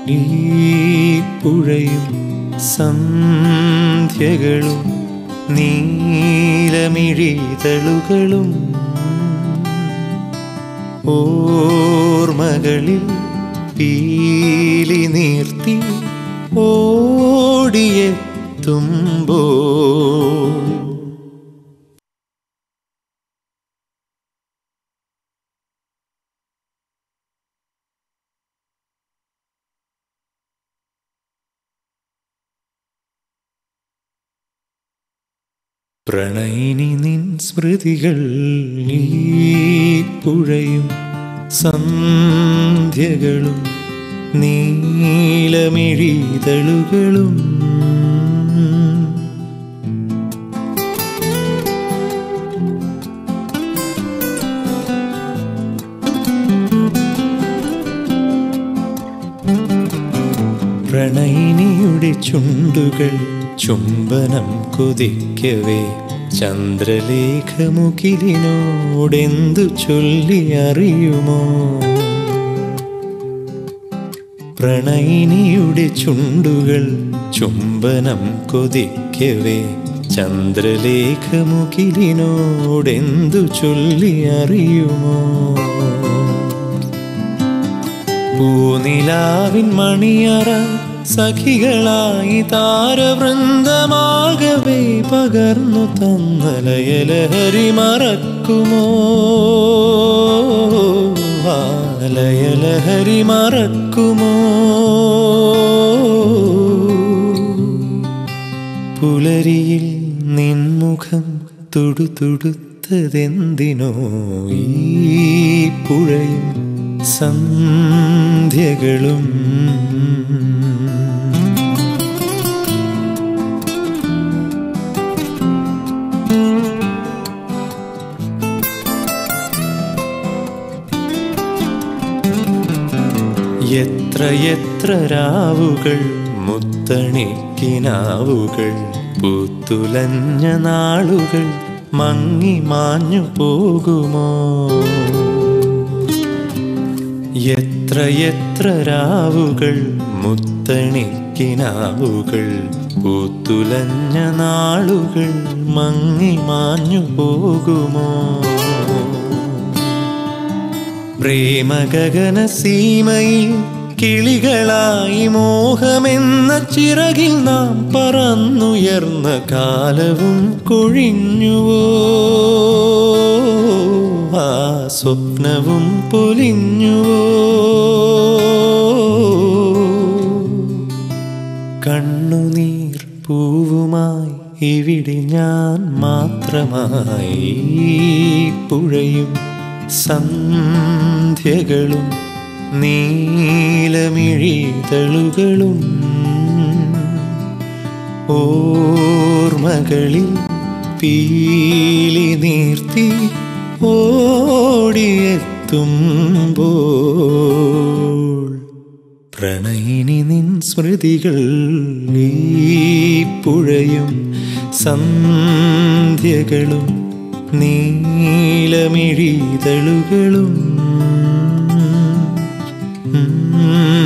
ഈ പുഴയും സന്ധ്യകളും നീലമിഴിതളുകളും ഓർമ്മകളിൽ പീലി നീർത്തി ഓടിയെത്തുമ്പോൾ പ്രണയിനി നിൻ സ്മൃതികൾ ഈ പുഴയും സന്ധ്യകളും നീലമിഴിതളുകളും പ്രണയിനിയുടെ ചുണ്ടുകൾ ചുംബനം കൊതിക്കവേ ചന്ദ്രലേഖമുകിലിനോടെന്തു ചൊല്ലി അറിയുമോ പ്രണയിനിയുടെ ചുണ്ടുകൾ ചുംബനം കൊതിക്കവേ ചന്ദ്രലേഖമുകിലിനോടെന്തു ചൊല്ലി അറിയുമോ പൂനിലാവിൻ മണിയറ സഖികളായി താരവൃന്ദമാകവേ പകർന്നു തന്ന ലയലഹരി മറക്കുമോ ആ ലയലഹരി മറക്കുമോ പുലരിയിൽ നിൻമുഖം തുടുതുടുത്തതെന്തിനോ ഈ പുഴയും സന്ധ്യകളും എത്ര എത്ര രാവുകൾ മുത്തണിക്കിനാവുകൾ പൂത്തുലഞ്ഞ നാളുകൾ മങ്ങി മാഞ്ഞു പോകുമോ എത്ര എത്ര രാവുകൾ മുത്തണിക്കിനാവുകൾ പൂത്തുലഞ്ഞ നാളുകൾ മങ്ങി മാഞ്ഞു പോകുമോ പ്രേമഗഗന സീമയിൽ കിളികളായി മോഹമെന്ന ചിറകിൽ നാം പറന്നുയർന്ന കാലവും കൊഴിഞ്ഞുവോ ആ സ്വപ്നവും പൊലിഞ്ഞുവോ കണ്ണുനീർ പൂവുമായി ഇവിടെ ഞാൻ മാത്രമായി ഈ പുഴയും സന്ധ്യകളും നീലമിഴിതളുകളും ഓർമ്മകളിൽ പീലി നീർത്തി ഓടിയെത്തുമ്പോൾ പ്രണയിനി നിൻ സ്മൃതികൾ ഈ പുഴയും സന്ധ്യകളും നീലമിഴിതളുകളും ഉം